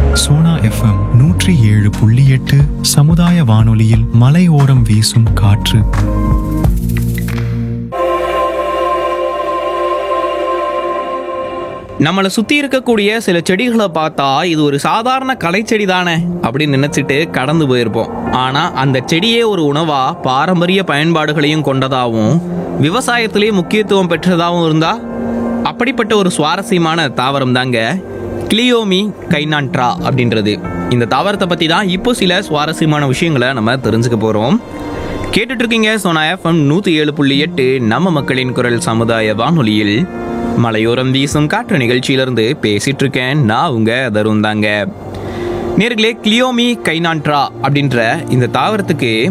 Sona FM நூற்றி ஏழு புள்ளி எட்டு சமுதாய வானொலியில் மலையோரம் வீசும் காற்று நம்மளை சுத்தி இருக்கக்கூடிய சில செடிகளை பார்த்தா இது ஒரு சாதாரண கலைச்செடி தானே அப்படின்னு நினைச்சிட்டு கடந்து போயிருப்போம் ஆனா அந்த செடியே ஒரு உணவா பாரம்பரிய பயன்பாடுகளையும் கொண்டதாகவும் விவசாயத்திலேயே முக்கியத்துவம் பெற்றதாகவும் இருந்தா அப்படிப்பட்ட ஒரு சுவாரஸ்யமான தாவரம் தாங்க கிளியோமி கைனான்ட்ரா அப்படின்றது இந்த தாவரத்தை பத்தி தான் இப்போ சில சுவாரஸ்யமான விஷயங்களை நம்ம தெரிஞ்சுக்க போறோம் கேட்டுட்டு இருக்கீங்க சோனா எஃப்எம் நூத்தி ஏழு புள்ளி எட்டு நம்ம மக்களின் குரல் சமுதாய வானொலியில் மலையோரம் வீசும் காற்று நிகழ்ச்சியிலிருந்து பேசிட்டு இருக்கேன் நான் உங்க தருண் தாங்க நேர்களே கிளியோமி கைனான்ட்ரா அப்படின்ற இந்த தாவரத்துக்கு